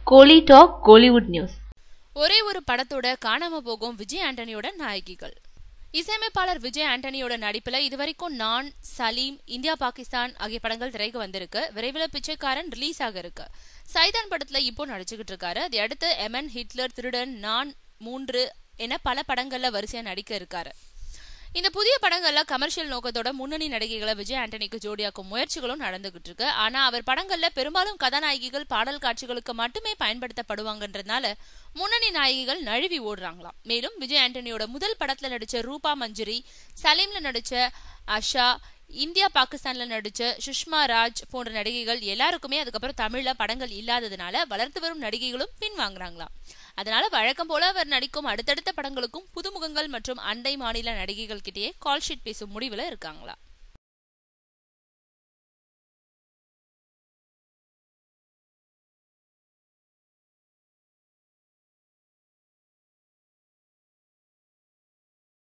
கோலி talk Kollywood news ஒரே ஒரு படத்தோட காணாம போகும் விஜய் ஆண்டனியோட நாயகிகள் இசையமைப்பாளர் விஜய் ஆண்டனியோட நடிப்புல இதுவரைக்கும் நான் சலீம் இந்தியா பாகிஸ்தான் ஆகிய படங்கள் திரைக்கு வந்திருக்கு விரைவில் பிச்சைக்காரன் ரிலீஸ் ஆக இருக்கு சைதான் படத்துல இப்போ நடிச்சுக்கிட்டு இருக்காரு அதை அடுத்து எமன் ஹிட்லர் திருடன் நான் மூன்று என பல படங்கள்ல வரிசையா நடிக்க இருக்காரு இந்த புதிய படங்கள்ல கமர்ஷியல் நோக்கத்தோட முன்னணி நடிகைகளை விஜய் ஆண்டனிக்கு ஜோடியாக்கும் முயற்சிகளும் நடந்துகிட்டு இருக்கு ஆனா அவர் படங்கள்ல பெரும்பாலும் கதாநாயகிகள் பாடல் காட்சிகளுக்கு மட்டுமே பயன்படுத்தப்படுவாங்கன்றதுனால முன்னணி நாயகிகள் நழுவி ஓடுறாங்களாம் மேலும் விஜய் ஆண்டனியோட முதல் படத்துல நடிச்ச ரூபா மஞ்சுரி சலீம்ல நடிச்ச அஷா இந்தியா பாகிஸ்தான்ல நடிச்ச சுஷ்மா ராஜ் போன்ற நடிகைகள் எல்லாருக்குமே அதுக்கப்புறம் தமிழ்ல படங்கள் இல்லாததுனால வளர்த்து வரும் நடிகைகளும் பின்வாங்குறாங்களாம் அதனால வழக்கம் போல அவர் நடிக்கும் அடுத்தடுத்த படங்களுக்கும் புதுமுகங்கள் மற்றும் அண்டை மாநில நடிகைகள் கிட்டேயே கால் ஷீட் பேசும் முடிவுல இருக்காங்களா